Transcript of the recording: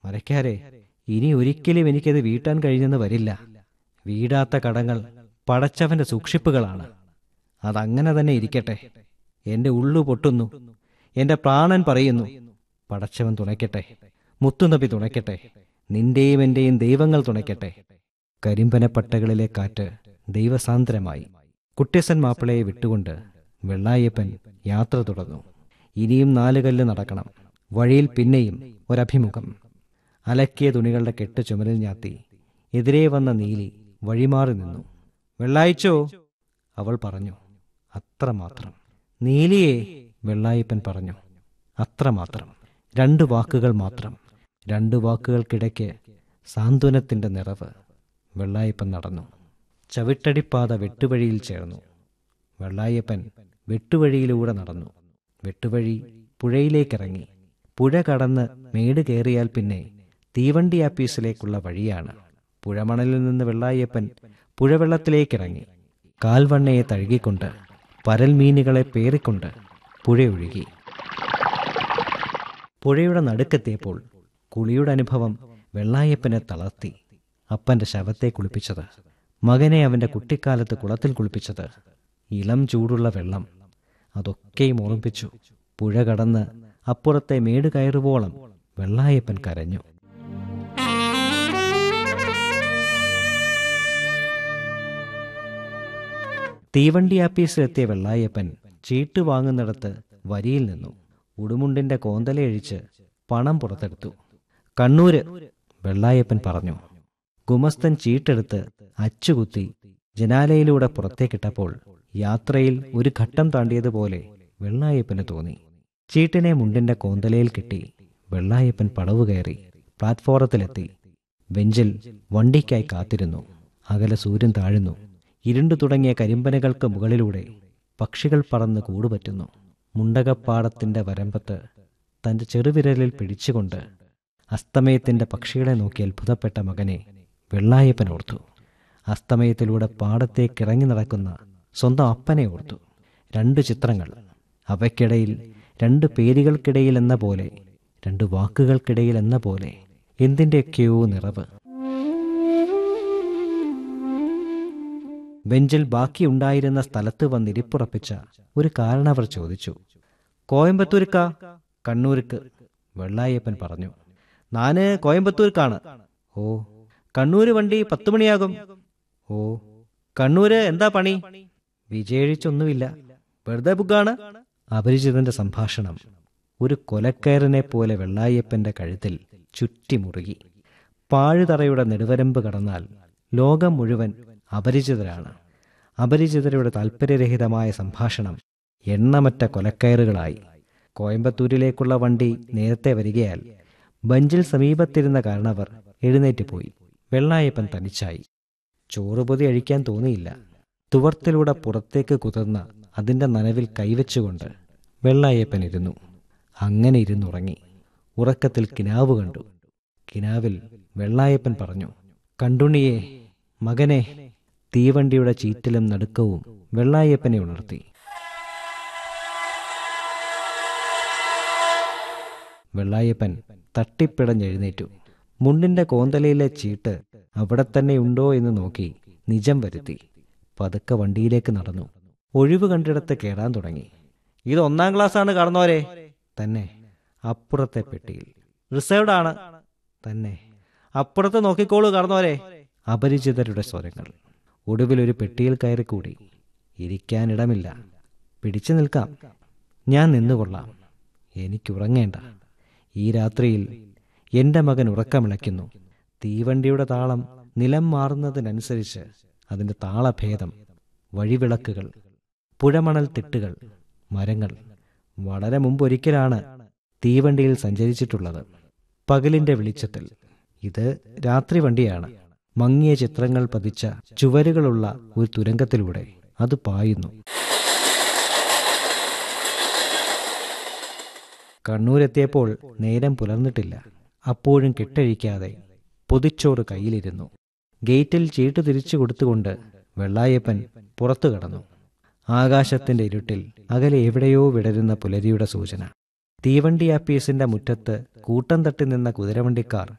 മരക്കാരെ ഇനി ഒരിക്കലും എനിക്കത് വീട്ടാൻ കഴിഞ്ഞെന്ന് വരില്ല വീടാത്ത കടങ്ങൾ പടച്ചവന്റെ സൂക്ഷിപ്പുകളാണ് അതങ്ങനെ തന്നെ ഇരിക്കട്ടെ എന്റെ ഉള്ളു പൊട്ടുന്നു എന്റെ പ്രാണൻ പറയുന്നു പടച്ചവൻ തുണയ്ക്കട്ടെ മുത്തുനബി തുണയ്ക്കട്ടെ നിന്റെയും എന്റെയും ദൈവങ്ങൾ തുണയ്ക്കട്ടെ കരിമ്പനപ്പട്ടകളിലെ കാറ്റ് ദൈവസാന്ദ്രമായി കുട്ടിയസൻ മാപ്പിളയെ വിട്ടുകൊണ്ട് വെള്ളായപ്പൻ യാത്ര തുടർന്നു ഇനിയും നാലുകല്ല് നടക്കണം വഴിയിൽ പിന്നെയും ഒരഭിമുഖം അലക്കിയ തുണികളുടെ കെട്ട് ചുമലിൽ ഞാത്തി എതിരെ വന്ന നീലി വഴിമാറി നിന്നു വെള്ളായിച്ചോ അവൾ പറഞ്ഞു അത്രമാത്രം നീലിയെ വെള്ളായപ്പൻ പറഞ്ഞു അത്രമാത്രം രണ്ട് വാക്കുകൾ മാത്രം രണ്ട് വാക്കുകൾക്കിടയ്ക്ക് സാന്ത്വനത്തിന്റെ നിറവ് വെള്ളായപ്പൻ നടന്നു ചവിട്ടടിപ്പാത വെട്ടുവഴിയിൽ ചേർന്നു വെള്ളായപ്പൻ വെട്ടുവഴിയിലൂടെ നടന്നു വെട്ടുവഴി പുഴയിലേക്കിറങ്ങി പുഴ കടന്ന് മേട് കയറിയാൽ പിന്നെ തീവണ്ടി ആപ്പീസിലേക്കുള്ള വഴിയാണ് പുഴമണലിൽ നിന്ന് വെള്ളായപ്പൻ പുഴവെള്ളത്തിലേക്കിറങ്ങി കാൽവണ്ണയെ തഴുകിക്കൊണ്ട് പരൽമീനുകളെ പേറിക്കൊണ്ട് പുഴയൊഴുകി പുഴയുടെ നടുക്കെത്തിയപ്പോൾ കുളിയുടെ അനുഭവം വെള്ളായപ്പനെ തളർത്തി അപ്പന്റെ ശവത്തെ കുളിപ്പിച്ചത് മകനെ അവന്റെ കുട്ടിക്കാലത്ത് കുളത്തിൽ കുളിപ്പിച്ചത് ഇളം ചൂടുള്ള വെള്ളം അതൊക്കെയും ഓർമ്മിപ്പിച്ചു പുഴ കടന്ന് അപ്പുറത്തെ മേട് കയറുവോളം വെള്ളായപ്പൻ കരഞ്ഞു തീവണ്ടി ആപ്പീസിലെത്തിയ വെള്ളായപ്പൻ ചീട്ട് വാങ്ങുന്നിടത്ത് വരിയിൽ നിന്നു ഉടുമുണ്ടിന്റെ കോന്തലയഴിച്ച് പണം പുറത്തെടുത്തു കണ്ണൂര് വെള്ളായപ്പൻ പറഞ്ഞു ഗുമസ്തൻ ചീട്ടെടുത്ത് അച്ചുകുത്തി ജനാലയിലൂടെ പുറത്തേക്കിട്ടപ്പോൾ യാത്രയിൽ ഒരു ഘട്ടം താണ്ടിയതുപോലെ വെള്ളായപ്പന് തോന്നി ചീട്ടിനെ മുണ്ടിന്റെ കോന്തലയിൽ കെട്ടി വെള്ളായപ്പൻ പടവ് കയറി പ്ലാറ്റ്ഫോറത്തിലെത്തി ബെഞ്ചിൽ വണ്ടിക്കായി കാത്തിരുന്നു അകലെ സൂര്യൻ താഴുന്നു ഇരുണ്ടു തുടങ്ങിയ കരിമ്പനകൾക്ക് മുകളിലൂടെ പക്ഷികൾ പറന്ന് കൂടുപറ്റുന്നു മുണ്ടകപ്പാടത്തിന്റെ വരമ്പത്ത് തന്റെ ചെറുവിരലിൽ പിടിച്ചുകൊണ്ട് അസ്തമയത്തിന്റെ പക്ഷികളെ നോക്കി അത്ഭുതപ്പെട്ട മകനെ വെള്ളായപ്പൻ ഓർത്തു അസ്തമയത്തിലൂടെ പാടത്തേക്കിറങ്ങി നടക്കുന്ന സ്വന്തം അപ്പനെ ഓർത്തു രണ്ട് ചിത്രങ്ങൾ അവയ്ക്കിടയിൽ രണ്ട് പേരുകൾക്കിടയിൽ എന്ന പോലെ രണ്ട് വാക്കുകൾക്കിടയിൽ എന്ന പോലെ എന്തിൻ്റെയൊക്കെയോ നിറവ് ബെഞ്ചിൽ ബാക്കിയുണ്ടായിരുന്ന സ്ഥലത്ത് വന്നിരിപ്പുറപ്പിച്ച ഒരു കാരണവർ ചോദിച്ചു കോയമ്പത്തൂർക്ക കണ്ണൂർക്ക് വെള്ളായപ്പൻ പറഞ്ഞു നാന് കോയമ്പത്തൂർക്കാണ് ഓ കണ്ണൂര് വണ്ടി പത്തു മണിയാകും ഓ കണ്ണൂര് എന്താ പണി വിജയിച്ചൊന്നുമില്ല വെറുതെ ബുക്കാണ് അപരിചിതന്റെ സംഭാഷണം ഒരു കൊലക്കയറിനെ പോലെ വെള്ളായപ്പന്റെ കഴുത്തിൽ ചുറ്റിമുറുകി പാഴുതറയുടെ നെടുവരമ്പ് കടന്നാൽ ലോകം മുഴുവൻ അപരിചിതരാണ് അപരിചിതരുടെ താൽപ്പര്യരഹിതമായ സംഭാഷണം എണ്ണമറ്റ കൊലക്കയറുകളായി കോയമ്പത്തൂരിലേക്കുള്ള വണ്ടി നേരത്തെ വരികയാൽ ബഞ്ചിൽ സമീപത്തിരുന്ന കാരണവർ എഴുന്നേറ്റ് പോയി വെള്ളായപ്പൻ തനിച്ചായി ചോറുപൊതി അഴിക്കാൻ തോന്നിയില്ല തുവർത്തിലൂടെ പുറത്തേക്ക് കുതിർന്ന അതിന്റെ നനവിൽ കൈവച്ചുകൊണ്ട് വെള്ളായപ്പൻ ഇരുന്നു അങ്ങനെ ഇരുന്നുറങ്ങി ഉറക്കത്തിൽ കിനാവ് കണ്ടു കിനാവിൽ വെള്ളായപ്പൻ പറഞ്ഞു കണ്ടുണ്ണിയെ മകനെ തീവണ്ടിയുടെ ചീറ്റലും നടുക്കവും വെള്ളായപ്പനെ ഉണർത്തി വെള്ളായപ്പൻ തട്ടിപ്പിടഞ്ഞെഴുന്നേറ്റു മുണ്ടിന്റെ കോന്തലയിലെ ചീട്ട് അവിടെ തന്നെ ഉണ്ടോ എന്ന് നോക്കി നിജം വരുത്തി പതുക്കെ വണ്ടിയിലേക്ക് നടന്നു ഒഴിവ് കണ്ടിടത്ത് കയറാൻ തുടങ്ങി ഇത് ഒന്നാം ക്ലാസ് ആണ് കടന്നോരെ തന്നെ അപ്പുറത്തെ പെട്ടിയിൽ റിസർവ്ഡ് ആണ് തന്നെ അപ്പുറത്ത് നോക്കിക്കോളൂ കടന്നോരെ അപരിചിതരുടെ സ്വരങ്ങൾ ഒടുവിൽ ഒരു പെട്ടിയിൽ കയറിക്കൂടി ഇരിക്കാനിടമില്ല പിടിച്ചു നിൽക്കാം ഞാൻ നിന്നുകൊള്ളാം എനിക്കുറങ്ങേണ്ട ഈ രാത്രിയിൽ എന്റെ മകൻ ഉറക്കമിളയ്ക്കുന്നു തീവണ്ടിയുടെ താളം നിലം മാറുന്നതിനനുസരിച്ച് അതിന്റെ താളഭേദം വഴിവിളക്കുകൾ പുഴമണൽ തിട്ടുകൾ മരങ്ങൾ വളരെ മുമ്പൊരിക്കലാണ് തീവണ്ടിയിൽ സഞ്ചരിച്ചിട്ടുള്ളത് പകലിന്റെ വെളിച്ചത്തിൽ ഇത് രാത്രി വണ്ടിയാണ് മങ്ങിയ ചിത്രങ്ങൾ പതിച്ച ചുവരുകളുള്ള ഒരു തുരങ്കത്തിലൂടെ അത് പായുന്നു കണ്ണൂരെത്തിയപ്പോൾ നേരം പുലർന്നിട്ടില്ല അപ്പോഴും കെട്ടഴിക്കാതെ പൊതിച്ചോറ് കയ്യിലിരുന്നു ഗേറ്റിൽ ചീട്ട് തിരിച്ചു കൊടുത്തുകൊണ്ട് വെള്ളായപ്പൻ പുറത്തു കടന്നു ആകാശത്തിന്റെ ഇരുട്ടിൽ അകലെ എവിടെയോ വിടരുന്ന പുലരിയുടെ സൂചന തീവണ്ടി ആപ്പീസിന്റെ മുറ്റത്ത് കൂട്ടം തട്ടി നിന്ന കുതിരവണ്ടിക്കാർ